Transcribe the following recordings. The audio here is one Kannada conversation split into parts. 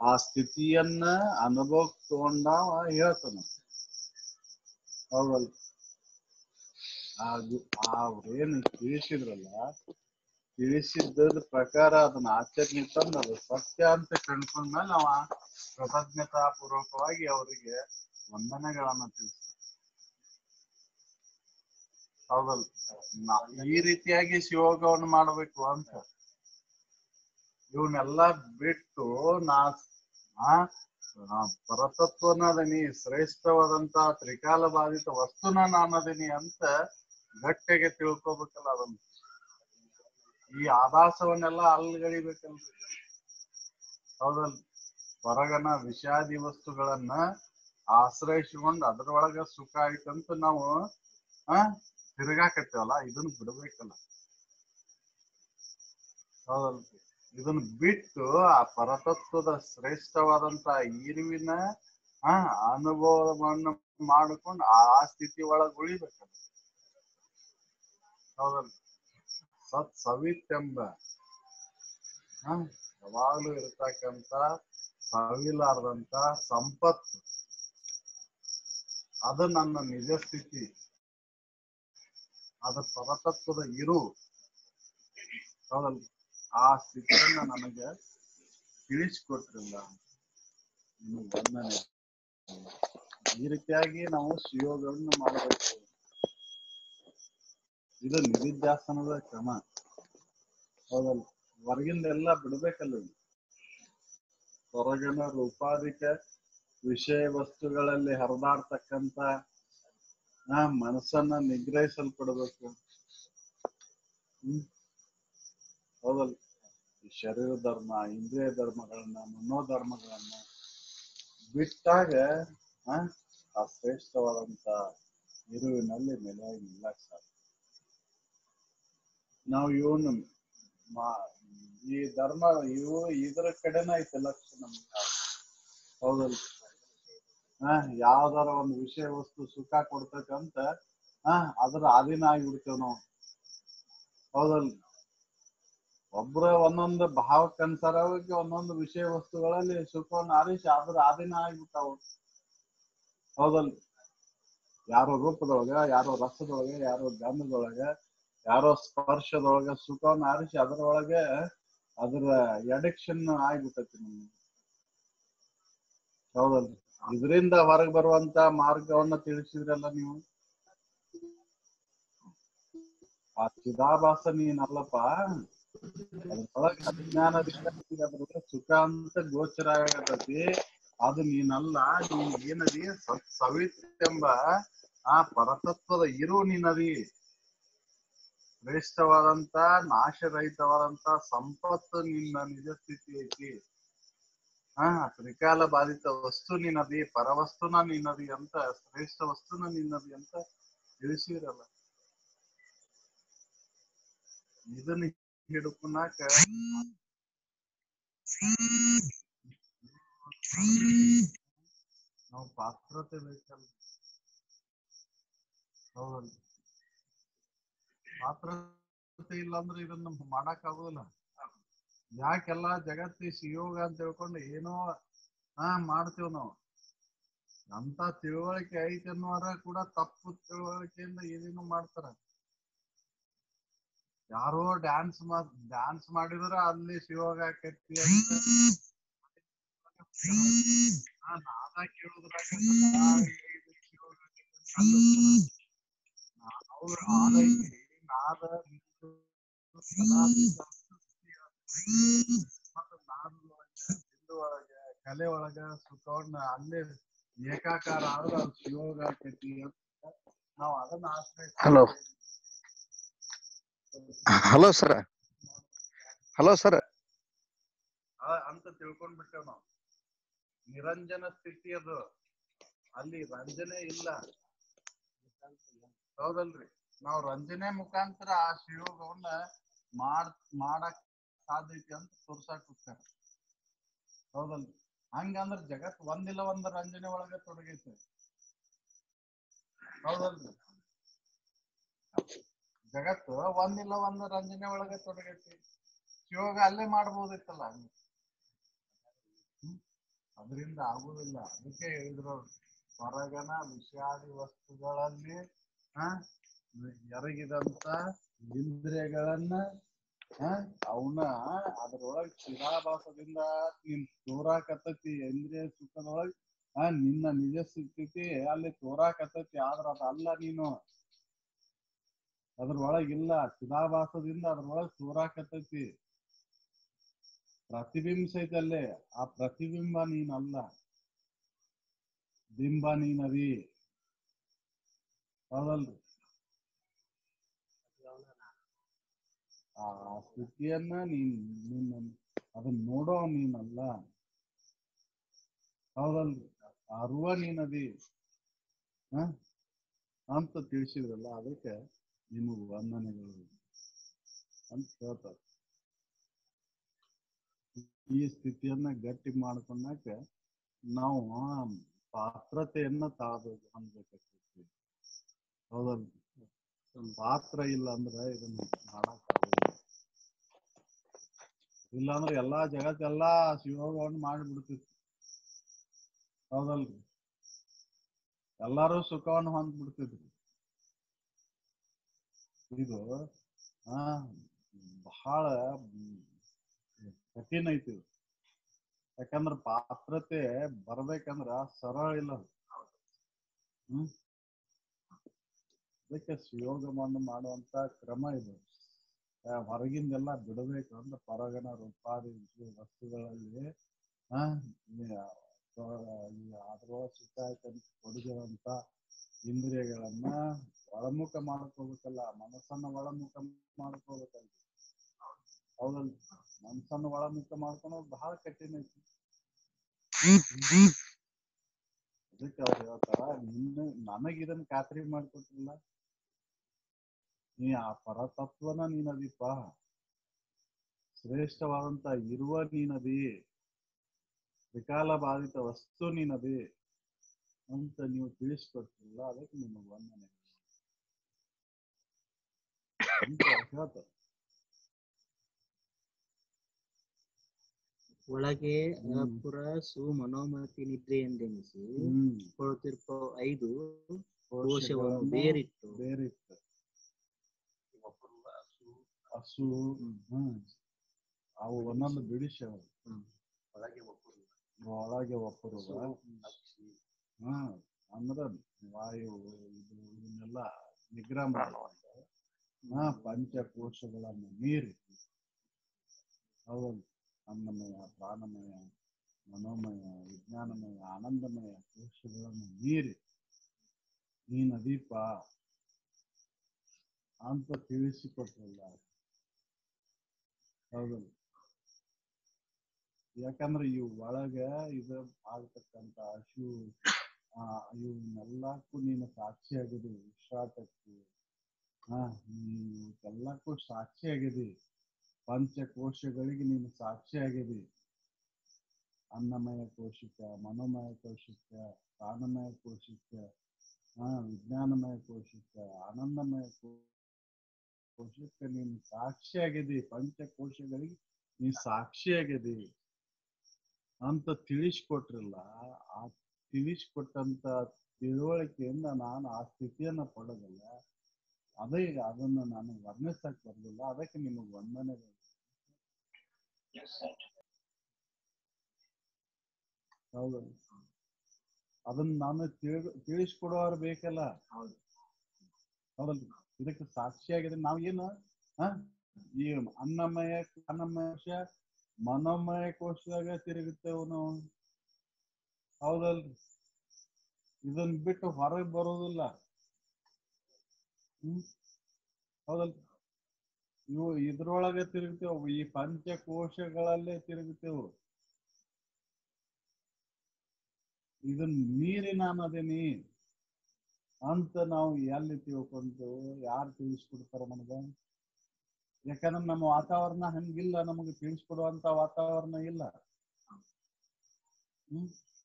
ಆ ಸ್ಥಿತಿಯನ್ನ ಅನುಭವಕ್ ತಗೊಂಡಾವ ಹೇಳ್ತಾನ ಹೌದಲ್ಲ ಅದು ಅವ್ರೇನು ತಿಳಿಸಿದ್ರಲ್ಲ ತಿಳಿಸಿದ್ದದ ಪ್ರಕಾರ ಅದನ್ನ ಆಚರಣೆ ತಂದು ಅದು ಸತ್ಯ ಅಂತ ಕಂಡ್ಕೊಂಡ್ಮೇಲೆ ಅವ ಕೃತಜ್ಞತಾ ಪೂರ್ವಕವಾಗಿ ಅವರಿಗೆ ವಂದನೆಗಳನ್ನ ತಿಳಿಸ್ತಾನೆ ಹೌದಲ್ಲ ನಾ- ಈ ರೀತಿಯಾಗಿ ಶಿವಯೋಗವನ್ನು ಮಾಡಬೇಕು ಅಂತ ಇವನ್ನೆಲ್ಲ ಬಿಟ್ಟು ನಾ ಆ ಆ ಪರತತ್ವನದನಿ ಶ್ರೇಷ್ಠವಾದಂತ ತ್ರಿಕಾಲ ಬಾಧಿತ ವಸ್ತುನ ನಾನದೀನಿ ಅಂತ ಗಟ್ಟಿಗೆ ತಿಳ್ಕೊಬೇಕಲ್ಲ ಅದನ್ನ ಈ ಆಭಾಸವನ್ನೆಲ್ಲ ಅಲ್ಗಡಿಬೇಕಲ್ರಿ ಹೌದಲ್ ಹೊರಗನ ವಿಷಾದಿ ವಸ್ತುಗಳನ್ನ ಆಶ್ರಯಿಸಿಕೊಂಡು ಅದ್ರೊಳಗ ಸುಖ ಆಯ್ತಂತ ನಾವು ಆ ತಿರುಗಾಕತ್ತೇವಲ್ಲ ಇದನ್ನ ಬಿಡ್ಬೇಕಲ್ಲ ಹೌದಲ್ರಿ ಇದನ್ನ ಬಿಟ್ಟು ಆ ಪರತತ್ವದ ಶ್ರೇಷ್ಠವಾದಂತ ಇರುವಿನ ಆ ಅನುಭವವನ್ನು ಮಾಡಿಕೊಂಡು ಆ ಸ್ಥಿತಿ ಒಳಗ್ ಉಳಿಬೇಕಲ್ಲ ಹೌದಲ್ರಿ ಸತ್ ಸವಿತೆಂಬ ಹ ಯಾವಾಗ್ಲೂ ಇರ್ತಕ್ಕಂತ ಸವಿಲಾರ್ದಂತ ಸಂಪತ್ತು ಅದು ನನ್ನ ನಿಜ ಸ್ಥಿತಿ ಅದು ಪರತತ್ವದ ಇರು ಹೌದಲ್ರಿ ಆ ಸ್ಥಿತಿಯನ್ನ ನನಗೆ ತಿಳಿಸ್ಕೊಟ್ರಿಲ್ಲ ಇನ್ನು ವಂದನೆ ಈ ರೀತಿಯಾಗಿ ನಾವು ಸುಯೋಗವನ್ನು ಮಾಡಬೇಕು ಇದು ನಿಧಿಧ್ಯಾಸನದ ಕ್ರಮ ಹೌದಲ್ಲ ಹೊರಗಿಂದೆಲ್ಲ ಬಿಡ್ಬೇಕಲ್ಲ ಇವು. ಹೊರಗಿನ ರೂಪಾಧಿಕ ವಿಷಯ ವಸ್ತುಗಳಲ್ಲಿ ಹರಿದಾಡ್ತಕ್ಕಂತ ಆ ಮನಸ್ಸನ್ನ ನಿಗ್ರಹಿಸಲ್ಪಡ್ಬೇಕು ಹ್ಮ್ ಹೌದಲ್ಲ ಈ ಶರೀರ ಧರ್ಮ ಇಂದ್ರಿಯ ಧರ್ಮಗಳನ್ನ ಮನೋಧರ್ಮಗಳನ್ನ ಬಿಟ್ಟಾಗ ಆ ಆ ಶ್ರೇಷ್ಠವಾದಂತ ಇರುವಿನಲ್ಲಿ ನೆಲೆಯಾಗಿ ನಿಲ್ಲಕ್ ಸಾಧ್ಯ ನಾವು ಇವನು ಮಾ- ಈ ಧರ್ಮ ಇವು ಇದ್ರ ಕಡೆನ ಐತೆ ಲಕ್ಷ್ಯ ನಮ್ಗೆ ಹೌದಲ್ಲ ಹಾ ಯಾವ್ದಾರ ಒಂದು ವಿಷಯ ವಸ್ತು ಸುಖ ಕೊಡ್ತಕ್ಕಂತ ಹಾ ಅದ್ರ ಅಧೀನ ಆಗಿಬಿಡ್ತೇವ್ ನಾವು ಹೌದಲ್ಲ ಒಬ್ರ ಒಂದೊಂದು ಭಾವಕ್ಕನುಸಾರವಾಗಿ ಒಂದೊಂದು ವಿಷಯ ವಸ್ತುಗಳಲ್ಲಿ ಸುಖವನ್ನು ಆರಿಸಿ ಅದ್ರ ಅಧೀನ ಆಗಿಬಿಟ್ಟಾವು ಹೌದಲ್ಲ ಯಾರೋ ರೂಪದೊಳಗ ಯಾರೋ ರಸದೊಳಗೆ ಯಾರೋ ಗಂಧದೊಳಗ ಯಾರೋ ಸ್ಪರ್ಶದೊಳಗ ಸುಖವನ್ನು ಆರಿಸಿ ಅದರೊಳಗೆ ಅದರ ಎಡಿಕ್ಷನ್ ಆಗ್ಬಿಟ್ಟೈತಿ ನಮ್ಗೆ ಹೌದಲ್ರಿ ಇದರಿಂದ ಹೊರಗೆ ಬರುವಂತ ಮಾರ್ಗವನ್ನ ತಿಳಿಸಿದ್ರಲ್ಲ ನೀವು ಆ ಚಿದಾಭಾಸ ನೀನಲ್ಲಪ್ಪ ಅದ್ರೊಳಗೆ ಅಜ್ಞಾನದಿಂದ ನಿನಗೆ ಅದ್ರೊಳಗೆ ಸುಖ ಅಂತ ಗೋಚರ ಆಗತೈತಿ ಅದು ನೀನಲ್ಲ ನೀನ್ ಏನದಿ ಸತ್ ಸವಿತೆಂಬ ಆ ಪರತತ್ವದ ಇರು ನೀನದಿ ಶ್ರೇಷ್ಠವಾದಂತ ನಾಶರಹಿತವಾದಂತ ಸಂಪತ್ತು ನಿನ್ನ ನಿಜ ಸ್ಥಿತಿ ಐತಿ ಹಾ ತ್ರಿಕಾಲ ಬಾಧಿತ ವಸ್ತು ನಿನ್ನದಿ ಪರವಸ್ತುನ ನಿನ್ನದಿ ಅಂತ ಶ್ರೇಷ್ಠ ವಸ್ತುನ ನಿನ್ನದಿ ಅಂತ ತಿಳಿಸಿರಲ್ಲ ಇದನ್ನ ಹಿಡ್ಕೊನಾಕ ನಾವು ಪಾತ್ರತೆ ಬೇಕಲ್ಲ ಹೌದಲ್ಲ ಪಾತ್ರತೆ ಇಲ್ಲ ಅಂದ್ರೆ ಇದನ್ನ ಮಾಡಕ್ ಆಗೋದಿಲ್ಲ ಯಾಕೆಲ್ಲ ಜಗತ್ತಿ ಸಿಯೋಗ ಅಂತ ತಿಳ್ಕೊಂಡು ಏನೋ ಹಾ ಮಾಡ್ತೇವ್ ನಾವು ಅಂತ ತಿಳುವಳಿಕೆ ಐತೆ ಅನ್ನೋರ ಕೂಡ ತಪ್ಪು ತಿಳುವಳಿಕೆಯಿಂದ ಏನೇನು ಮಾಡ್ತಾರ ಯಾರೋ ಡ್ಯಾನ್ಸ್ ಮಾ ಡ್ಯಾನ್ಸ್ ಮಾಡಿದ್ರ ಅಲ್ಲಿ ಶಿವೋಗ ಆಕೈತಿ ಅಂತ ಆ ನಾದ ಕೇಳುದ್ರಾಗ ಇದು ಶಿವೋಗ ಆಕೈತಿ ಅಂತ ಅಲ್ಲಂತಾರ. ನಾ- ಅವ್ರ ಆರೈಕೆ ನಾದ ಬಿಂದು, ಕಲಾತೀತ ಮತ್ತು ನಾದದೊಳಗ ಬಿಂದು ಒಳಗ ಕಲೆ ಒಳಗ ಸುಖವನ್ನ ಅಲ್ಲೇ ಏಕಾಕಾರ ಆದ್ರ ಅದು ಶಿವೋಗ ಆಕೈತಿ ಅಂತ ನಾವ್ ಅದನ್ನ ಆಶ್ರಯಿಸಿ hello hello sir hello sir ಆ- ಅಂತ ತಿಳ್ಕೊಂಡ್ ಬಿಟ್ಟೇವ್ ನಾವು ನಿರಂಜನ ಸ್ಥಿತಿ ಅದು ಅಲ್ಲಿ ರಂಜನೆ ಇಲ್ಲ ಹೌದಲ್ರಿ ನಾವು ರಂಜನೆ ಮುಖಾಂತರ ಆ ಶಿವೋಗವನ್ನ ಮಾಡ್ ಮಾಡಕ್ ಸಾಧ್ಯ ಐತಿ ಅಂತ ತೋರ್ಸಾಕ್ ಹೋಗ್ತಾರ ಹೌದಲ್ರಿ ಹಂಗಂದ್ರ ಜಗತ್ ಒಂದಿಲ್ಲ ಒಂದ್ ರಂಜನೆ ಒಳಗ ತೊಡಗೈತೆ ಹೌದಲ್ರಿ ಜಗತ್ತು ಒಂದಿಲ್ಲ ಒಂದ್ ರಂಜನೆ ಒಳಗ ತೊಡಗೈತಿ ಶಿವೋಗ ಅಲ್ಲೇ ಮಾಡ್ಬೋದಿತ್ತಲ್ಲ ಹ್ಮ್? ಅದರಿಂದ ಆಗುವುದಿಲ್ಲ ಅದಕ್ಕೆ ಹೇಳಿದ್ರು ಹೊರಗನ ವಿಷಾದಿ ವಸ್ತುಗಳಲ್ಲಿ ಆ ಎರಗಿದಂತ ಇಂದ್ರಿಯಗಳನ್ನ ಆ ಅವನ ಅದ್ರೊಳಗ್ ಚಿರಾಭಾಸದಿಂದ ನೀನ್ ತೋರಾಕತ್ತತಿ ಇಂದ್ರಿಯ ಸುಖದೊಳಗ್ ಆ ನಿನ್ನ ನಿಜ ಸ್ಥಿತಿ ಅಲ್ಲಿ ತೋರಾಕತ್ತತಿ ಆದ್ರ ಅದಲ್ಲ ನೀನು ಅದ್ರೊಳಗಿಲ್ಲ ಚಿದಾಭಾಸದಿಂದ ಅದ್ರೊಳಗ್ ತೋರಾಕತ್ತೈತಿ ಪ್ರತಿಬಿಂಬಿಸೈತೆ ಅಲ್ಲೇ ಆ ಪ್ರತಿಬಿಂಬ ನೀನಲ್ಲ ಬಿಂಬ ನೀನದಿ ಹೌದಲ್ರಿ ಆ ಸ್ಥಿತಿಯನ್ನ ನೀನ್ ನಿನ್ನ ಅದನ್ನ ನೋಡೋ ನೀನಲ್ಲ ಹೌದಲ್ರಿ ಅರುವ ನೀನದಿ ಹ ಅಂತ ತಿಳಿಸಿದ್ರಲ್ಲ ಅದಕ್ಕೆ ನಿಮಗೆ ವಂದನೆಗಳು ಅಂತ ಹೇಳ್ತಾರೆ ಈ ಸ್ಥಿತಿಯನ್ನ ಗಟ್ಟಿ ಮಾಡ್ಕೊಂಡಾಕ ನಾವು ಪಾತ್ರತೆಯನ್ನ ತಾಳ್ಬೇಕು ಅನ್ಬೇಕಾಗ್ತೈತಿ ಹೌದಲ್ರಿ ಒಂದ್ ಪಾತ್ರ ಇಲ್ಲ ಅಂದ್ರೆ ಇದನ್ನ ಮಾಡಕ್ ಆಗೋದಿಲ್ಲ ಇಲ್ಲಾಂದ್ರೆ ಎಲ್ಲಾ ಜಗತ್ತೆಲ್ಲಾ ಶಿವೋಗವನ್ನು ಮಾಡಿಬಿಡ್ತಿತ್ತು ಹೌದಲ್ರಿ ಎಲ್ಲಾರು ಸುಖವನ್ನು ಹೊಂದ್ಬಿಡ್ತಿದ್ರು ಇದು ಆ ಬಹಳ ಕಠಿಣ ಐತಿ ಇದು. ಯಾಕಂದ್ರ ಪಾತ್ರತೆ ಬರ್ಬೇಕಂದ್ರ ಸರಳ ಇಲ್ಲ ಅದು. ಹ್ಮ್ ಅದಕ್ಕೆ ಸುಯೋಗವನ್ನು ಮಾಡುವಂತ ಕ್ರಮ ಇದು ಆ, ಹೊರಗಿಂದೆಲ್ಲ ಬಿಡಬೇಕು ಅಂದ್ರೆ ಹೊರಗನ ರೂಪಾದಿ ವಿಷಯ ವಸ್ತುಗಳಲ್ಲಿ ಆ ಈ ಅದ್ರೊಳಗೆ ಸುತ್ತ ಕೊಡುಗಿರುವಂತ ಇಂದ್ರಿಯಗಳನ್ನ ಒಳಮುಖ ಮಾಡ್ಕೋಬೇಕಲ್ಲ ಮನಸ್ಸನ್ನ ಒಳಮುಖ ಮಾಡ್ಕೋಬೇಕಲ್ಲ ಹೌದಲ್ಲ ಮನಸ್ಸನ್ನ ಒಳಮುಖ ಮಾಡ್ಕೊಳೋದು ಬಹಳ ಕಠಿಣ ಐತಿ ಅದಕ್ಕೆ ಅವ್ರು ಹೇಳ್ತಾರ ನಿನ್ನ ನನಗ್ ಇದನ್ನ ಖಾತ್ರಿ ಮಾಡ್ಕೊಟ್ಟಿಲ್ಲ ನೀ ಆ ಪರತತ್ವನ ನೀನದೀಪ ಶ್ರೇಷ್ಠವಾದಂತ ಇರುವ ನೀನದಿ ವಿಕಾಲ ಬಾಧಿತ ವಸ್ತು ನೀನದಿ ಅಂತ ನೀವು ತಿಳಿಸ್ಕೊಟ್ಟಿಲ್ಲ ಅದಕ್ಕೆ ನಿಮಗೆ ವಂದನೆ ಅಂತ ಹೇಳ್ತಾರೆ ಒಳಗೆ ಹ್ಮ್. ಅಪುರ ಸು ಮನೋಮತಿ ನಿದ್ರೆ ಎಂದೆನಿಸಿ ಹ್ಮ್ ಕೊಡುತ್ತಿರುವ ಐದು ಕೋಶವನ್ನು ಕೋಶಗಳನ್ನ ಬೇರಿಟ್ಟು ಬೇರಿತ್ತು ಹಸು ಹ್ಮ್ ಅವು ಒಂದೊಂದು ಬಿಡಿಸ್ಯಾವ ಒಳಗೆ ಒಪ್ಪುರು ಒಳಗೆ ಒಪ್ಪರುವ ಹ್ಮ್ ಅಂದ್ರ ವಾಯು ಇದು ಇವನ್ನೆಲ್ಲ ನಿಗ್ರಹ ಮಾಡುವಂತ ಹಾ ಪಂಚಕೋಶಗಳನ್ನ ಮೀರಿ ಹೌದಲ್ಲ ಅನ್ನಮಯ ಪ್ರಾಣಮಯ ಮನೋಮಯ ವಿಜ್ಞಾನಮಯ ಆನಂದಮಯ ಕೋಶಗಳನ್ನು ಮೀರಿ ನೀ ನದೀಪ ಅಂತ ತಿಳಿಸಿಕೊಟ್ರಲ್ಲ ಹೌದಲ್ಲ ಯಾಕಂದ್ರೆ ಇವು ಒಳಗ ಇದು ಆಗ್ತಕ್ಕಂತ ಹಸು ಆ ಇವನ್ನೆಲ್ಲಕ್ಕೂ ನೀನು ಸಾಕ್ಷಿ ಆಗಿದಿ ಉಸಿರಾಟಕ್ಕೂ ಹಾ ಎಲ್ಲಕ್ಕೂ ಸಾಕ್ಷಿ ಆಗಿದಿ ಪಂಚಕೋಶಗಳಿಗೆ ನೀನು ಸಾಕ್ಷಿ ಆಗಿದಿ ಅನ್ನಮಯ ಕೋಶಕ್ಕೆ ಮನೋಮಯ ಕೋಶಕ್ಕೆ ಪ್ರಾಣಮಯ ಕೋಶಕ್ಕೆ ಹಾ ವಿಜ್ಞಾನಮಯ ಕೋಶಕ್ಕೆ ಆನಂದಮಯ ಕೋ- ಕೋಶಕ್ಕೆ ನೀನು ಸಾಕ್ಷಿಯಾಗಿದಿ ಪಂಚಕೋಶಗಳಿಗೆ ನೀ ಸಾಕ್ಷಿಯಾಗಿದಿ ಅಂತ ತಿಳಿಸ್ಕೊಟ್ರಲ್ಲ ಆ ತಿಳಿಸ್ಕೊಟ್ಟಂತ ತಿಳುವಳಿಕೆಯಿಂದ ನಾನು ಆ ಸ್ಥಿತಿಯನ್ನ ಪಡೆದಲ್ಲ ಅದೇ ಅದನ್ನ ನಾನು ವರ್ಣಿಸಕ್ ಬರ್ಲಿಲ್ಲ ಅದಕ್ಕೆ ನಿಮಗೆ ವಂದನೆಗಳು ಹೌದಲ್ಲ ಅದನ್ನ ನಾನು ತಿಳ್ ತಿಳಿಸ್ಕೊಡೋರು ಬೇಕಲ್ಲ ಹೌದಲ್ಲ ಇದಕ್ಕೆ ಸಾಕ್ಷಿಯಾಗಿದೆ ನಾವ್ ಏನು ಹ ಈ ಅನ್ನಮಯ ಅನ್ನಮಯ ಕೋಶ ಮನೋಮಯ ಕೋಶದಾಗ ತಿರುಗುತ್ತೇವ್ ನಾವು ಹೌದಲ್ರಿ ಇದನ್ ಬಿಟ್ಟು ಹೊರಗೆ ಬರೋದಿಲ್ಲ ಹ್ಮ್ ಹೌದಲ್ ಇವು ಇದ್ರೊಳಗೆ ತಿರುಗ್ತೇವ್ ಈ ಪಂಚಕೋಶಗಳಲ್ಲೇ ತಿರುಗುತ್ತೇವು ಇದನ್ ಮೀರಿ ನಾನು ಅದೇನಿ ಅಂತ ನಾವು ಎಲ್ಲಿ ತಿಳ್ಕೊಂಡು ಯಾರು ತಿಳಿಸ್ಕೊಡ್ತಾರ ನಮಗ ಯಾಕಂದ್ರೆ ನಮ್ಮ ವಾತಾವರಣ ಹಂಗಿಲ್ಲ ನಮಗೆ ತಿಳಿಸ್ಕೊಡುವಂತ ವಾತಾವರಣ ಇಲ್ಲ ಹ್ಮ್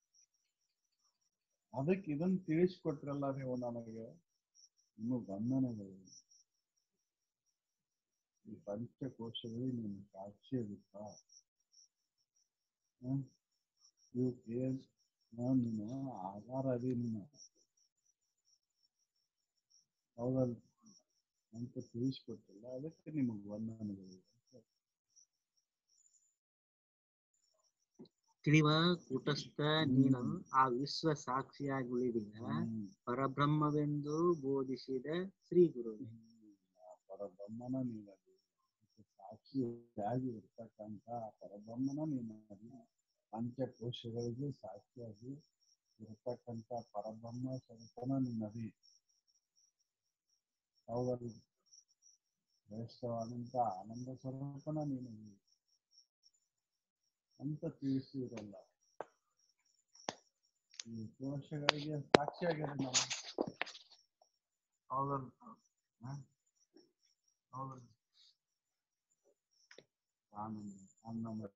ಅದಕ್ಕೆ ಇದನ್ನ ತಿಳಿಸ್ಕೊಟ್ರಲ್ಲ ನೀವು ನನಗೆ ಇನ್ನು ವಂದನೆಗಳು ಈ ಪಂಚಕೋಶಗಳಿಗೆ ನೀನು ಸಾಕ್ಷಿ ಇರುತ್ತಾ ಹ್ಮ್ ಇವಕ್ಕೆ ನೀನು ಆಧಾರ ಅದಿ ನೀನು ಹೌದಲ್ಲ ಅಂತ ತಿಳಿಸ್ಕೊಟ್ಟಿಲ್ಲ ಅದಕ್ಕೆ ನಿಮಗೆ ವಂದನೆಗಳು ತಿಳಿವ ಕೂಟಸ್ಥ ನೀನು ಆ ವಿಶ್ವ ಸಾಕ್ಷಿಯಾಗಿ ಉಳಿದಿಲ್ಲ ಹ್ಮ್. ಪರಬ್ರಹ್ಮವೆಂದು ಬೋಧಿಸಿದ ಶ್ರೀ ಗುರುವೇ ಆ ಪರಬ್ರಹ್ಮನ ನೀನದಿ ಸಾಕ್ಷಿಯಾಗಿ ಇರ್ತಕ್ಕಂಥ ಆ ಪರಬ್ರಹ್ಮನ ನೀನದಿ ಪಂಚಕೋಶಗಳಿಗೂ ಸಾಕ್ಷಿಯಾಗಿ ಇರ್ತಕ್ಕಂಥ ಪರಬ್ರಹ್ಮ ಸ್ವರೂಪನ ನೀನದಿ ಹೌದಲ್ಲ ಶ್ರೇಷ್ಠವಾದಂಥ ಆನಂದ ಸ್ವರೂಪನ ನೀನದಿ ಅಂತ ತಿಳಿಸಿರಲ್ಲ ಈ ಕೋಶಗಳಿಗೆ ಸಾಕ್ಷಿಯಾಗಿದೆ ನಾವು ಹೌದಲ್ಲ ಹ? ಹೌದಲ್ಲ ಆನಂದ ಅನ್ನಮ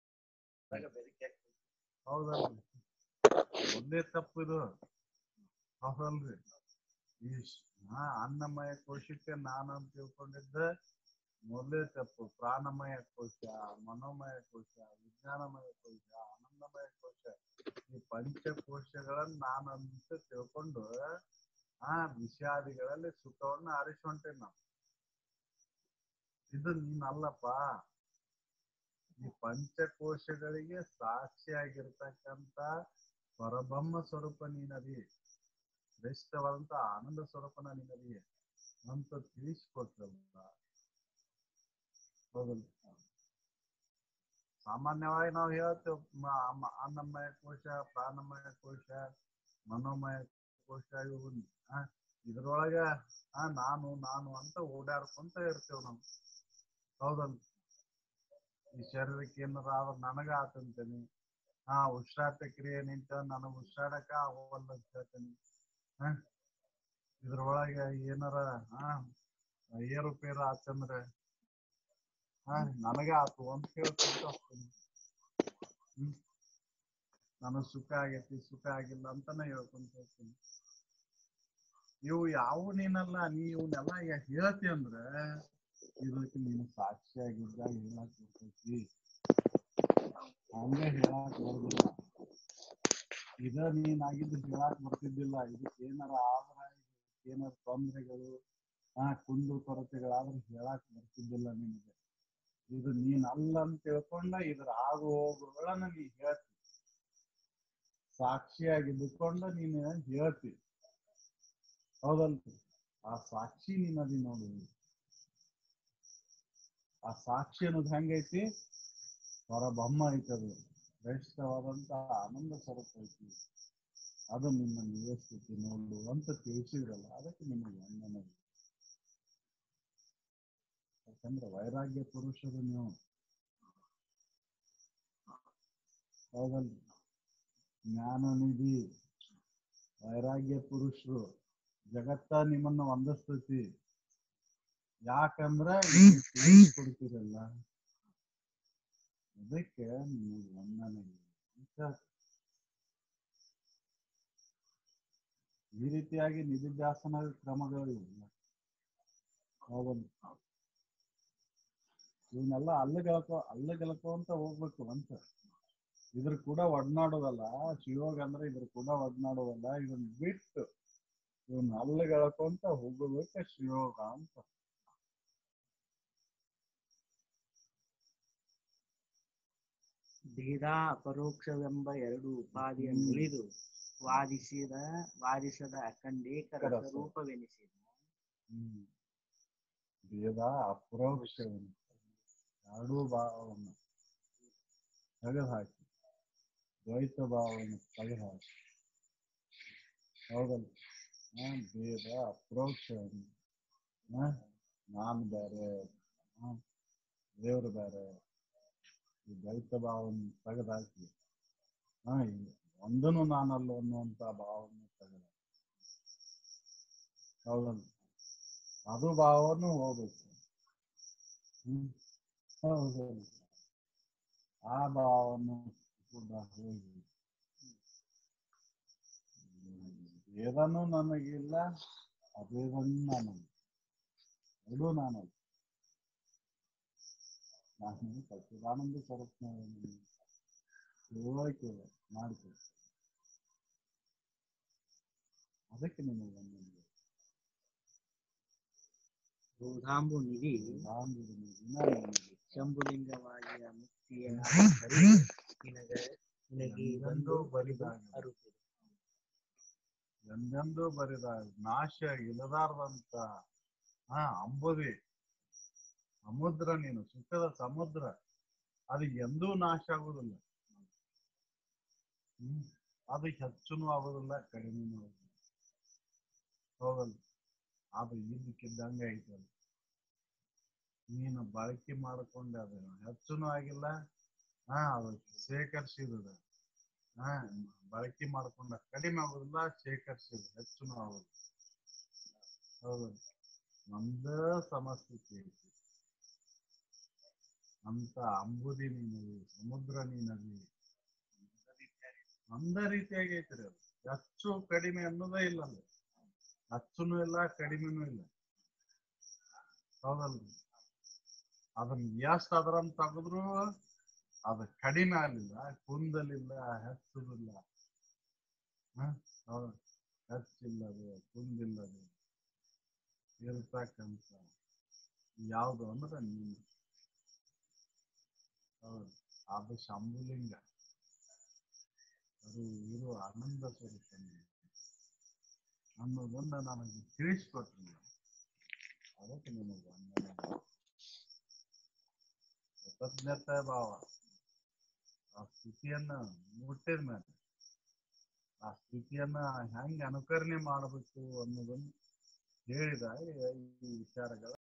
ಹೌದಲ್ರಿ ಒಂದೇ ತಪ್ಪು ಇದು ಹೌದಲ್ರಿ ಈ ಶ್- ಹಾ ಅನ್ನಮಯ ಕೋಶಕ್ಕೆ ನಾನು ಅಂತ ತಿಳ್ಕೊಂಡಿದ್ದೆ ಮೊದಲೇ ತಪ್ಪು ಪ್ರಾಣಮಯ ಕೋಶ ಮನೋಮಯ ಕೋಶ ವಿಜ್ಞಾನಮಯ ಕೋಶ ಆನಂದಮಯ ಕೋಶ ಈ ಪಂಚಕೋಶಗಳನ್ನ ನಾನಂತ ತಿಳ್ಕೊಂಡು ಆ ವಿಷಾದಿಗಳಲ್ಲಿ ಸುಖವನ್ನ ಆರಿಸ್ಕೊಂತೇವೆ ನಾವು ಇದು ನೀನಲ್ಲಪ್ಪ ಈ ಪಂಚಕೋಶಗಳಿಗೆ ಸಾಕ್ಷಿಯಾಗಿರ್ತಕ್ಕಂಥ ಪರಬ್ರಹ್ಮ ಸ್ವರೂಪ ನೀನದಿ ಶ್ರೇಷ್ಠವಾದಂತ ಆನಂದ ಸ್ವರೂಪನ ನೀನದಿ ಅಂತ ತಿಳಿಸ್ಕೊಟ್ರಲ್ಲ ಹೌದಲ್ಲ ಸಾಮಾನ್ಯವಾಗಿ ನಾವು ಹೇಳ್ತೇವೆ ಮ- ಮ- ಅನ್ನಮಯ ಕೋಶ ಪ್ರಾಣಮಯ ಕೋಶ ಮನೋಮಯ ಕೋಶ ಇವು ಆ, ಇದ್ರೊಳಗ ಆ ನಾನು ನಾನು ಅಂತ ಓಡಾಡ್ಕೊಂತ ಇರ್ತೇವೆ ನಾವು ಹೌದಲ್ಲ ಈ ಶರೀರಕ್ಕೆ ಏನಾರ ಆದ್ರೆ ನನಗ ಆತಂತೇನಿ ಹಾ ಉಸಿರಾಟ ಕ್ರಿಯೆ ನಿಂತ ನನಗ್ ಉಸಿರಾಡಕ ಆಗೋಲ್ಲ ಅಂತ ಹೇಳ್ತೇನೆ ಹ ಇದ್ರೊಳಗೆ ಏನಾರ ಹಾ ಏರುಪೇರು ಆತಂದ್ರೆ ಹಾ ನನಗ ಆತು ಅಂತ ಕೇಳ್ಕೊಂತ ಹೋಗ್ತೀನಿ ಹ್ಮ್ ನನಗ್ ಸುಖ ಆಗೈತಿ ಸುಖ ಆಗಿಲ್ಲ ಅಂತಾನೆ ಹೇಳ್ಕೊಂತ ಹೋಗ್ತೀನಿ ಇವು ಯಾವ ನೀನಲ್ಲ ನೀ ಇವನ್ನೆಲ್ಲ ಹೇಳ್ತಿ ಅಂದ್ರೆ ಇದಕ್ಕೆ ನೀನು ಸಾಕ್ಷಿಯಾಗಿದ್ದಾಗ ಹೇಳಕ್ ಬರ್ತೈತಿ ಹಂಗೆ ಹೇಳಕ್ ಬರುದಿಲ್ಲ ಇದ ನೀನಾಗಿದ್ದು ಹೇಳಕ್ ಬರ್ತಿದ್ದಿಲ್ಲ ಇದಕ್ಕೆ ಏನಾರ ಆದ್ರ ಇದಕ್ಕೆ ಏನಾರ ತೊಂದರೆಗಳು ಆ ಕುಂದು ಕೊರತೆಗಳಾದ್ರೆ ಹೇಳಕ್ ಬರ್ತಿದ್ದಿಲ್ಲ ನಿನಗೆ ಇದು ನೀನ್ ಅಲ್ಲ ಅಂತ ತಿಳ್ಕೊಂಡ ಇದ್ರ ಆಗು ಹೋಗುಗಳನ್ನ ನೀ ಹೇಳ್ತಿ ಸಾಕ್ಷಿಯಾಗಿದ್ದುಕೊಂಡ ನೀನು ಹೇಳ್ತಿ ಹೌದಲ್ರಿ ಆ ಸಾಕ್ಷಿ ನೀನದಿ ನೋಡು ಆ ಸಾಕ್ಷಿ ಅನ್ನೋದು ಹೆಂಗೈತಿ ಪರಬ್ರಹ್ಮ ಐತದು ಶ್ರೇಷ್ಠವಾದಂತ ಆನಂದ ಸ್ವರೂಪ ಐತಿ ಅದು ನಿನ್ನ ನಿವಸ್ಥಿತಿ ನೋಡು ಅಂತ ತಿಳಿಸಿದ್ರಲ್ಲ ಅದಕ್ಕೆ ನಿಮಗೆ ವಂದನೆ ಯಾಕಂದ್ರೆ ವೈರಾಗ್ಯ ಪುರುಷರು ನೀವು ಹೌದಲ್ರಿ ಜ್ಞಾನ ನಿಧಿ ವೈರಾಗ್ಯ ಪುರುಷರು ಜಗತ್ತ ನಿಮ್ಮನ್ನ ವಂದಿಸ್ತೈತಿ ಯಾಕಂದ್ರೆ ಕೊಡ್ತೀರಲ್ಲ ಅದಕ್ಕೆ ನಿಮಗೆ ವಂದನೆ ಅಂತ ಈ ರೀತಿಯಾಗಿ ನಿಧಿಧ್ಯಾಸನ ಕ್ರಮಗಳು ಇಲ್ಲ ಹೌದಲ್ಲ ಇವನ್ನೆಲ್ಲ ಅಲ್ಲಗೆಳಕೋ ಅಲ್ಲಗೆಳಕೋ ಅಂತ ಹೋಗ್ಬೇಕು ಅಂತ ಇದ್ರ ಕೂಡ ಒಡನಾಡೋದಲ್ಲ ಶಿವಯೋಗ ಅಂದ್ರೆ ಇದ್ರ ಕೂಡ ಒಡನಾಡೋದಲ್ಲ ಇದನ್ನ ಬಿಟ್ಟು ಇವನ್ನ ಅಲ್ಲಗೆಳಕೊಂತ ಹೋಗಬೇಕು ಶಿವಯೋಗ ಅಂತ ಭೇದ ಅಪರೋಕ್ಷವೆಂಬ ಎರಡು ಉಪಾಧಿಯನ್ನು ಉಳಿದು ವಾದಿಸಿದ ವಾದಿಸದ ಅಖಂಡೇಕ ರಸರೂಪವೆನಿಸಿದ ಹ್ಮ್ ಭೇದ ಅಪರೋಕ್ಷವನ್ನು ಎರಡೂ ಭಾವವನ್ನು ತೆಗೆದುಹಾಕಿ ದ್ವೈತ ಭಾವವನ್ನು ತೆಗೆದುಹಾಕಿ ಹೌದಲ್ಲ ಹಾ ಭೇದ ಅಪರೋಕ್ಷವನ್ನು ಹಾ ನಾನು ಬೇರೆ ಹಾ ದೇವರು ಬೇರೆ ಈ ದ್ವೈತ ಭಾವವನ್ನು ತೆಗೆದುಹಾಕಿ ಹಾ ಈ ಒಂದನ್ನು ನಾನಲ್ಲ ಅನ್ನುವಂತ ಭಾವವನ್ನು ತೆಗೆದು ಹೌದಲ್ಲ ಅದು ಭಾವನು ಹೋಗ್ಬೇಕು ಹ್ಮ್ ಹೌದು ಆ ಭಾವನು ಕೂಡ ಹೋಗಿ ವೇದನೂ ನನಗಿಲ್ಲ ಅಭೇದನೂ ನನಗೆ ಎರಡೂ ನಾನಲ್ಲ ನಾನು ಸಚ್ಚಿದಾನಂದ ಸ್ವರೂಪ ತಿಳುವಳಿಕೆ ಮಾಡ್ತೀವಿ ಅದಕ್ಕೆ ನಿಮಗೆ ಒಂದೊಂದು ಬೋಧಾಂಬು ನಿಧಿ ಗಾಂಧಿದು ದಿನ ನಿಮಗೆ ಶಂಭುಲಿಂಗವಾಗಿಯ ಮುಕ್ತಿಯ ಹರಿವು ನಿನಗ ನಿನಗೆ ಎಂದೆಂದೂ ಬರಿದಾಗ ಅರುಪಿದೆ ಎಂದೆಂದೂ ಬರಿದ ನಾಶ ಇಲ್ಲದಾರ್ದಂತ ಹಾ ಅಂಬುದಿ ಸಮುದ್ರ ನೀನು ಸುಖದ ಸಮುದ್ರ ಅದು ಎಂದೂ ನಾಶ ಆಗುದಿಲ್ಲ ಹ್ಮ್ ಅದು ಹೆಚ್ಚುನು ಆಗುದಿಲ್ಲ ಕಡಿಮೆನೂ ಆಗುದಿಲ್ಲ ಹೌದಲ್ಲ ಅದು ಇದ್ದಕ್ಕಿದ್ದಂಗೆ ಐತಲ್ಲ ನೀನು ಬಳಕೆ ಮಾಡಿಕೊಂಡೆ ಅದು ಹೆಚ್ಚುನು ಆಗಿಲ್ಲ ಹಾ ಅದು ಶೇಖರಿಸಿದ ಹಾ ಬಳಕೆ ಮಾಡ್ಕೊಂಡ ಕಡಿಮೆ ಆಗುದಿಲ್ಲ ಶೇಖರಿಸಿದ ಹೆಚ್ಚುನು ಆಗುದಿಲ್ಲ ಹೌದಲ್ಲ ನಮ್ದ ಸಮಸ್ಥಿತಿ ಐತಿ ಅಂತ ಅಂಬುದಿ ನೀನದಿ ಸಮುದ್ರ ನೀನದಿ ಒಂದ ರೀತಿಯಾಗಿ ಐತ್ರಿ ಅದು ಹೆಚ್ಚು ಕಡಿಮೆ ಅನ್ನೋದೇ ಇಲ್ಲ ಅಲ್ಲಿ ಹೆಚ್ಚುನು ಇಲ್ಲ ಕಡಿಮೆನೂ ಇಲ್ಲ ಹೌದಲ್ರಿ ಅದನ್ನ ಎಷ್ಟ್ ಅದ್ರಂತ ತೆಗೆದ್ರು ಅದು ಕಡಿಮೆ ಆಗಲಿಲ್ಲ ಕುಂದಲಿಲ್ಲ ಹೆಚ್ಚುದಿಲ್ಲ ಹ ಹೌದು ಹೆಚ್ಚಿಲ್ಲದು ಕುಂದಿಲ್ಲದು ಇರ್ತಕ್ಕಂಥ ಯಾವುದು ಅಂದ್ರೆ ನೀನು ಹೌದು ಅದು ಶಂಭುಲಿಂಗ ಅದು ಇರೋ ಆನಂದ ಸ್ವರೂಪ ನೀನು. ಅನ್ನೋದನ್ನ ನನಗೆ ತಿಳಿಸ್ಕೊಟ್ರು ಅದಕ್ಕೆ ನಿಮಗೆ ವಂದನೆ ಕೃತಜ್ಞತೆ ಭಾವ ಆ ಸ್ಥಿತಿಯನ್ನ ಮುಟ್ಟಿದ ಮೇಲೆ ಆ ಸ್ಥಿತಿಯನ್ನ ಹೆಂಗ್ ಅನುಕರಣೆ ಮಾಡಬೇಕು ಅನ್ನೋದನ್ನ ಹೇಳಿದ ಈ ವಿಚಾರಗಳ